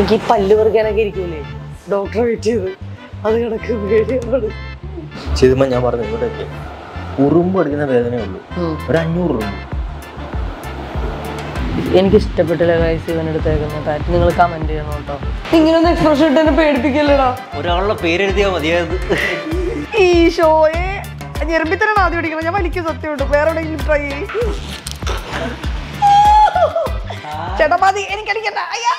എനിക്ക് ഈ പല്ല് പറിക്കാനൊക്കെ ഇരിക്കൂലേ ഡോക്ടറെ വെയിറ്റ് ചെയ്ത് അത് കിടക്ക് പേടിയാണ് ചെയ്തുമ്പോൾ ഞാൻ പറഞ്ഞു ഇവിടെയൊക്കെ ഉറുമ്പ് അടിക്കുന്ന വേദനയേ ഉള്ളൂ ഒരു അഞ്ഞൂറ് ഉറുമ്പ് എനിക്ക് ഇഷ്ടപ്പെട്ടില്ല ഗൈസ് ഇവൻ എടുത്തേക്കുന്ന കാര്യം നിങ്ങൾ കമന്റ് ചെയ്യണം കേട്ടോ ഇങ്ങനൊന്നും എക്സ്പ്രഷൻ ഇട്ട് എന്നെ പേടിപ്പിക്കല്ലടാ ഒരാളുടെ പേരെഴുതിയാൽ മതിയായത് ഈ ഷോയെ ഞെറുമ്പിത്തരാണ് ആദ്യം അടിക്കണം ഞാൻ വലിക്കും സത്യമുണ്ട് വേറെ എവിടെയെങ്കിലും ട്രൈ ചെയ്യും ചേട്ടാ മതി എനിക്കടിക്കണ്ട അയ്യാ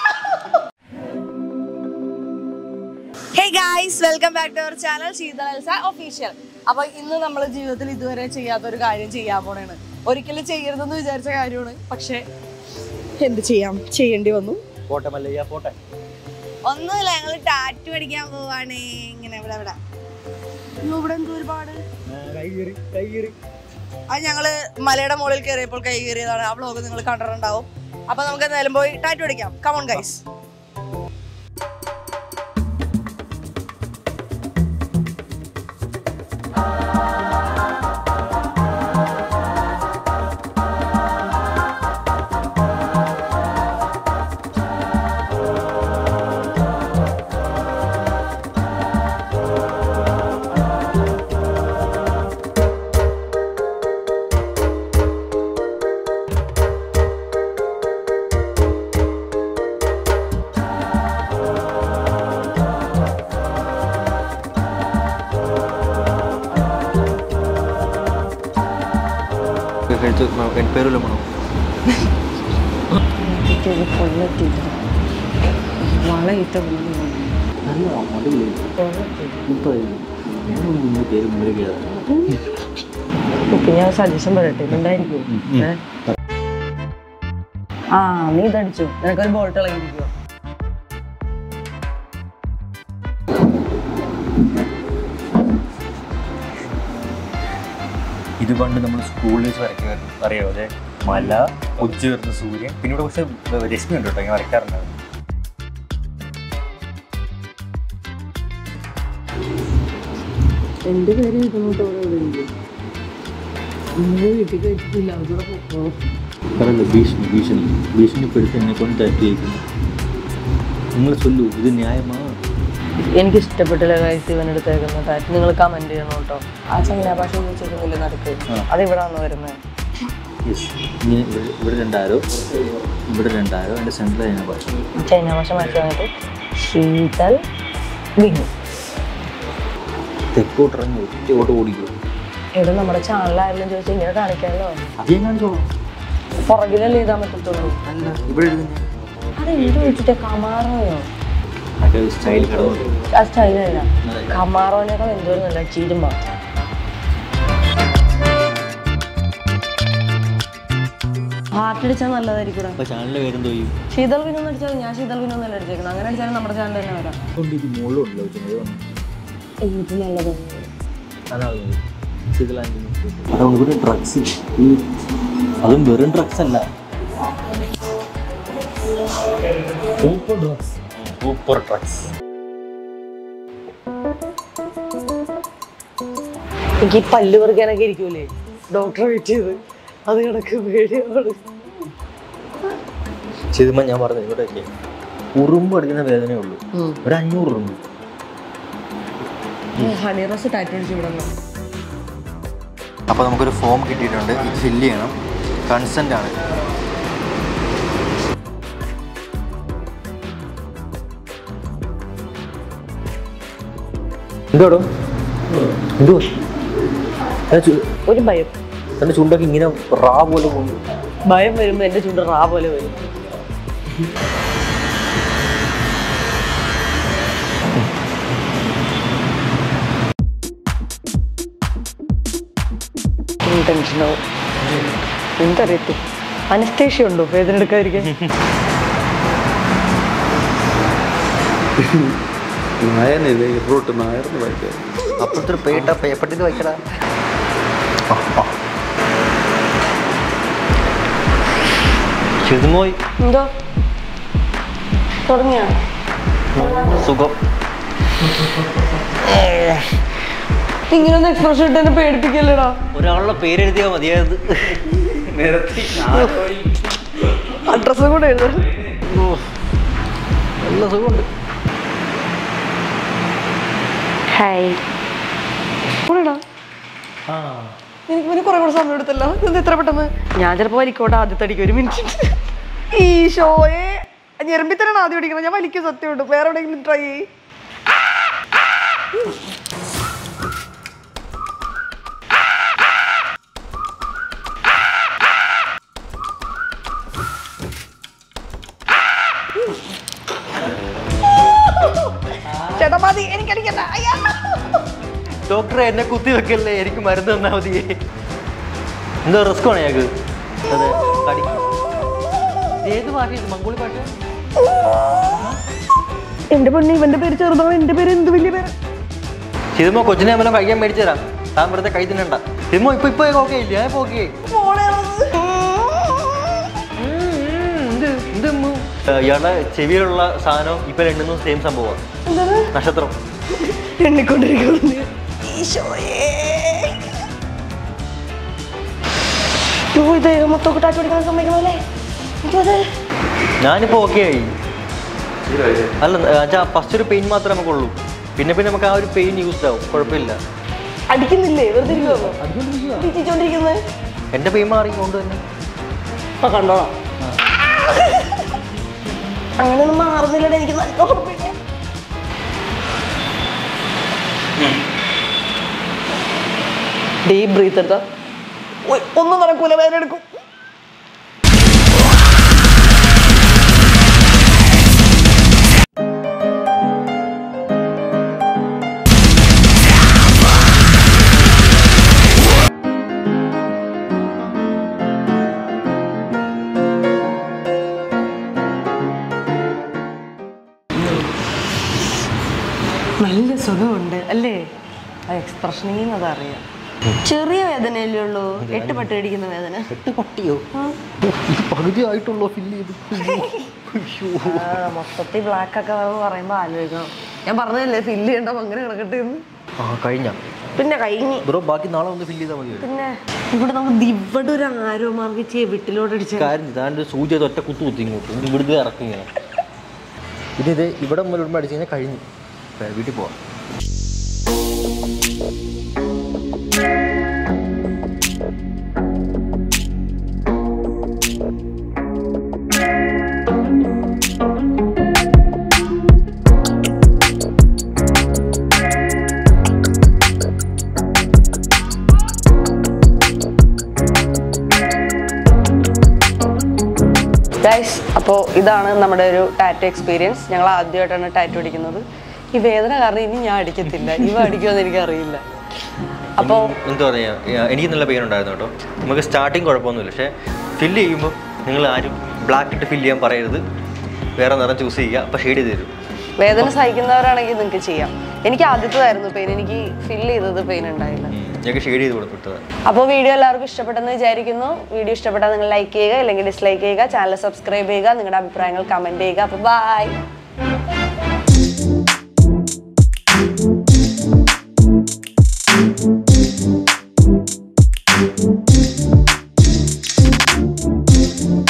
hey guys welcome back to our channel ശീതളൽസ ഒഫീഷ്യൽ അപ്പൊ ഇന്ന് നമ്മൾ ജീവിതത്തിൽ ഇതുവരെ ചെയ്യാത്ത ഒരു കാര്യം ചെയ്യാൻ പോണേണ് ഒരിക്കലും ചെയ്യരുതെന്ന് വിചാരിച്ച കാര്യമാണ് പക്ഷെ എന്ത് ചെയ്യാം ചെയ്യേണ്ടി വന്നു പോട്ടെ മല്ലയ്യ പോട്ടെ ഒന്നുമില്ല ഞങ്ങൾ ടാറ്റു അടിക്കാൻ പോവാണ് ഇങ്ങനെ ഇവിടെ ഇവിടെ അയ്യോ, ഇവിടെ എന്തോ ഒരുപാട് അത് ഞങ്ങള് മലയുടെ മുകളിൽ കയറിയപ്പോൾ കൈ കയറിയതാണ് ആ വ്ലോഗ് നിങ്ങൾ കണ്ടിട്ടുണ്ടാവും അപ്പൊ നമുക്ക് എന്തായാലും പോയി ടാറ്റു അടിക്കാം കമോൺ ഗൈസ് കഴിച്ചു പേരുള്ള മണോ വളയിട്ട പേര് മുമ്പിലേക്ക് ഞാൻ സജഷൻ പറയട്ടെ ഉണ്ടായിരിക്കും ആ നീ ഇതടിച്ചു നിനക്കൊരു ബോൾട്ട് ഇളകിയിരിക്കുവോ ഇത് പണ്ട് നമ്മൾ സ്കൂളിൽ വെച്ച് വരയ്ക്കുമായിരുന്നു അറിയോ അതെ മല ഉച്ച വരുന്ന സൂര്യൻ പിന്നെ ഇവിടെ പക്ഷേ രശ്മി ഉണ്ട് കേട്ടോ ഇങ്ങനെ വരയ്ക്കാറുണ്ടായിരുന്നു എന്റെ പേര് നിൽക്കുന്നോട്ട് ഇവിടെ ഉണ്ട് നിങ്ങൾ വീട്ടിൽ കഴിച്ചിട്ടില്ല അവിടെ പോകും പറയല്ലോ ഭീഷണി ഭീഷണി ഭീഷണിപ്പെടുത്തി എന്നെ കൊണ്ട് ടാറ്റ് ചെയ്യിക്കുന്നു നിങ്ങൾ ചൊല്ലൂ ഇത് ന്യായമാ എനിക്ക് ഇഷ്ടപ്പെട്ടില്ല ഗൈസ് ഇവൻ എടുത്തേക്കുന്ന ടാറ്റ് നിങ്ങൾ കമന്റ് ചെയ്യണം കേട്ടോ ആ ചൈന ഭാഷ ചോദിച്ചിരുന്നില്ല നടുക്ക് ആ. അത് ഇവിടെ വന്ന് വരുന്നത് യെസ് ഇങ്ങനെ ഇവിടെ ഇവിടെ രണ്ടാരോ ഇവിടെ രണ്ടാരോ എൻ്റെ സെൻറ്ററിൽ അതിനെ പറഞ്ഞു ചൈന ഭാഷ മനസ്സിലായിട്ട് ശീതൽ വിനു തെക്കോട്ടിറങ്ങി ഒറ്റയോട്ട് ഓടിക്കും ഇവിടെ നമ്മുടെ ചാനലായാലും ചോദിച്ചാൽ ഇങ്ങനെ കാണിക്കാമല്ലോ അത് ഞാൻ കാണിച്ചോളാം പുറകിലല്ലേ എഴുതാൻ പറ്റത്തുള്ളൂ അല്ല ഇവിടെ എഴുതുന്നേ അത് എന്ത് വെച്ചിട്ട് കമാറോയോ അതൊക്കെ സ്റ്റൈൽ കടന്നു ആ സ്റ്റൈലല്ല കമാറോനേക്കാൾ എന്തോരം നല്ല ചീരുമ്പ ഹാർട്ടടിച്ചാൽ നല്ലതായിരിക്കും അപ്പോൾ ചാനലിൻ്റെ പേരെന്തോ ചെയ്യും ശീതൽ വിനോന്ന് അടിച്ചാൽ ഞാൻ ശീതൽ വിനോന്നല്ല അടിച്ചേക്കുന്നത് അങ്ങനെ അടിച്ചാലും നമ്മുടെ ചാനൽ തന്നെ വരാം അതുകൊണ്ട് ഇത് മുകളിലുണ്ടല്ലോ വെച്ചത് ഇത് നല്ലത് അതാണ് അതുകൊണ്ട് ഇവിടെ ഡ്രഗ്സ് ഈ അതും വെറും ഡ്രഗ്സ് അല്ല സൂപ്പർ ഡ്രഗ്സ് സൂപ്പർ ഡ്രഗ്സ് എനിക്ക് ഈ പല്ല് പറിക്കാനൊക്കെ ഇരിക്കൂലേ ഡോക്ടറെ വെയിറ്റ് ചെയ്ത് അത് കിടക്ക് പേടിയാണ് ചെയ്തുമ്പോൾ ഞാൻ പറഞ്ഞു ഇവിടെയൊക്കെ ഉറുമ്പ് അടിക്കുന്ന വേദനയേ ഉള്ളൂ ഒരു അഞ്ഞൂറ് ഉറുമ്പ് ഹണി റോസ് ടാറ്റു അടിച്ച് ഇവിടെ നിന്ന് അപ്പോൾ നമുക്കൊരു ഫോം കിട്ടിയിട്ടുണ്ട് ഇത് ഫില്ല് ചെയ്യണം കൺസെൻ്റ് ആണ് എന്തോടോ എന്തോ ഒരു ഭയം എൻ്റെ ചുണ്ടൊക്കെ ഇങ്ങനെ റാ പോലെ പോകുന്നു ഭയം വരുമ്പോ എന്റെ ചുണ്ട് റാ പോലെ വരും ടെൻഷനാവും എന്തറിയത്തു അനസ്തേഷ്യ ഉണ്ടോ വേദന എടുക്കാതിരിക്കാൻ നായനില്ല ഇറോട്ട് നായർന്ന് വായിക്കാം അപ്പുറത്തൊരു പേട്ട പേപ്പട്ടിത് വയ്ക്കടാ ചെതുമോയ് എന്തോ തുടങ്ങിയ സുഖം ഇങ്ങനൊന്നും എക്സ്പ്രഷൻ ഇട്ട് എന്നെ പേടിപ്പിക്കല്ലടാ ഒരാളുടെ പേരെഴുതിയാൽ മതിയായത് അഡ്രസ്സും കൂടെ എഴുതാൻ നല്ല സുഖമുണ്ട് ഹായ് കൂടെടാ ആ എനിക്ക് പിന്നെ കുറെ കൂടെ സമയം എടുത്തല്ലോ ഇത് എത്ര പെട്ടെന്ന് ഞാൻ ചിലപ്പോൾ വലിക്കോട്ടെ ആദ്യത്തെ അടിക്ക് ഒരു മിനിറ്റ് ഈശോയെ ഞെരമ്പി തന്നെയാണ് ആദ്യം അടിക്കണം ഞാൻ വലിക്കും സത്യമുണ്ട് വേറെ എവിടെയെങ്കിലും ട്രൈ ചെയ്യ് ചേട്ടാ മതി എനിക്കടിക്കണ്ട അയ്യാ ഡോക്ടറെ എന്നെ കുത്തി വെക്കല്ലേ എനിക്ക് മരുന്ന് തന്നാ മതി എന്തോ റിസ്ക് ആണ് ഞങ്ങൾക്ക് അതെ കടി ഇത് ഏത് ഭാഷ ഇത് മംഗോളി ഭാഷ എന്റെ പെണ്ണ് ഇവന്റെ പേര് ചെറുതാണ് എന്റെ പേര് എന്ത് വലിയ പേര് ചിതുമോ കൊച്ചിനെ വല്ലതും കഴിക്കാൻ മേടിച്ചു തരാം താൻ വെറുതെ കൈ തിന്നണ്ട ചിതുമോ ഇപ്പൊ ഇപ്പൊ ഓക്കെ ഇല്ല ഞാൻ ഓക്കെ ഇയാളുടെ ചെവിയിലുള്ള സാധനം ഇപ്പൊ രണ്ടും സെയിം സംഭവമാണ് എന്താണ് നക്ഷത്രം എണ്ണിക്കൊണ്ടിരിക്കുന്നു ഈശോയേ യ്യോ, ഇത് മൊത്തം ടാറ്റ പിടിക്കാൻ സമ്മതിക്കണമല്ലേ എനിക്കത് ഞാനിപ്പോ ഓക്കെ ആയി അല്ല അച്ഛാ ഫസ്റ്റ് ഒരു പെയിൻ മാത്രമേ നമുക്കുള്ളൂ പിന്നെ പിന്നെ നമുക്ക് ആ ഒരു പെയിൻ യൂസ്ഡ് ആവും കുഴപ്പമില്ല അടിക്കുന്നില്ലേ വെറുതെ ഇരിക്കുമോ ടീച്ചിച്ചോണ്ടിരിക്കുന്നത് എന്റെ പെയിൻ മാറി കൊണ്ട് തന്നെ ആ കണ്ടോളാം അങ്ങനെയൊന്നും മാറുന്നില്ലടേ എനിക്ക് നല്ല ഉറപ്പില്ല ഡീപ് ബ്രീത്ത് എടുത്ത ഒന്നും നടക്കൂല വേദന എടുക്കും നല്ല സുഖമുണ്ട് അല്ലേ ആ എക്സ്പ്രഷനിൽ നിന്ന് അതറിയാം ചെറിയ വേദനയല്ലേ ഉള്ളൂ എട്ട് പട്ട് കടിക്കുന്ന വേദന എട്ട് പട്ടിയോ പകുതി ആയിട്ടുള്ളൂ ഫില്ല് ചെയ്ത് ആ, മൊത്തത്തിൽ ബ്ലാക്ക് ഒക്കെ എന്ന് പറയുമ്പോൾ ആലോചിക്കണം ഞാൻ പറഞ്ഞതല്ലേ ഫില്ല് ചെയ്യണ്ട അങ്ങനെ കിടക്കട്ടെ എന്ന് ആ കഴിഞ്ഞ പിന്നെ കഴിഞ്ഞ് ബ്രോ ബാക്കി നാളെ ഒന്ന് ഫില്ല് ചെയ്താൽ മതി പിന്നെ ഇവിടെ നമുക്ക് ഇവിടെ ഒരു ആരോ മാർക്ക് ചെവിട്ടിലോട്ട് അടിച്ച കാര്യം താൻ്റെ സൂചി അത് ഒറ്റ കുത്തു കുത്തി ഇങ്ങോട്ട് ഇത് ഇവിടുന്ന് ഇറക്കും ഇങ്ങനെ ഇത് ഇത് ഇവിടെ മുതൽ ഇവിടെ അടിച്ച് കഴിഞ്ഞാൽ കഴിഞ്ഞു ഇപ്പൊ വീട്ടിൽ പോവാം ഗൈസ് അപ്പോൾ ഇതാണ് നമ്മുടെ ഒരു ടാറ്റു എക്സ്പീരിയൻസ് ഞങ്ങൾ ആദ്യമായിട്ടാണ് ടാറ്റു അടിക്കുന്നത് ഈ വേദന കാരണം ഇനി ഞാൻ അടിക്കത്തില്ല ഇവ അടിക്കുമെന്ന് എനിക്കറിയില്ല അപ്പോൾ എന്താ പറയുക എനിക്ക് നല്ല പെയിൻ ഉണ്ടായിരുന്നു കേട്ടോ നമുക്ക് സ്റ്റാർട്ടിങ് കുഴപ്പമൊന്നുമില്ല പക്ഷേ ഫില്ല് ചെയ്യുമ്പോൾ നിങ്ങൾ ആരും ബ്ലാക്ക് ഇട്ട് ഫില്ല് ചെയ്യാൻ പറയരുത് വേറെ നിറം ചൂസ് ചെയ്യുക അപ്പോൾ ഷെയ്ഡ് ചെയ്ത് തരും വേദന സഹിക്കുന്നവരാണെങ്കിൽ നിങ്ങൾക്ക് ചെയ്യാം എനിക്ക് ആദ്യത്തേതായിരുന്നു പെയിൻ എനിക്ക് ഫിൽ ചെയ്തത് പെയിൻ ഉണ്ടായില്ല ഞങ്ങൾക്ക് ഷെയ്ഡ് ചെയ്ത് കൊടുത്തിട്ടതാണ് അപ്പോൾ വീഡിയോ എല്ലാവർക്കും ഇഷ്ടപ്പെട്ടെന്ന് വിചാരിക്കുന്നു വീഡിയോ ഇഷ്ടപ്പെട്ടാൽ നിങ്ങൾ ലൈക്ക് ചെയ്യുക അല്ലെങ്കിൽ ഡിസ്ലൈക്ക് ചെയ്യുക ചാനൽ സബ്സ്ക്രൈബ് ചെയ്യുക നിങ്ങളുടെ അഭിപ്രായങ്ങൾ കമൻറ്റ് ചെയ്യുക അപ്പോൾ ബൈ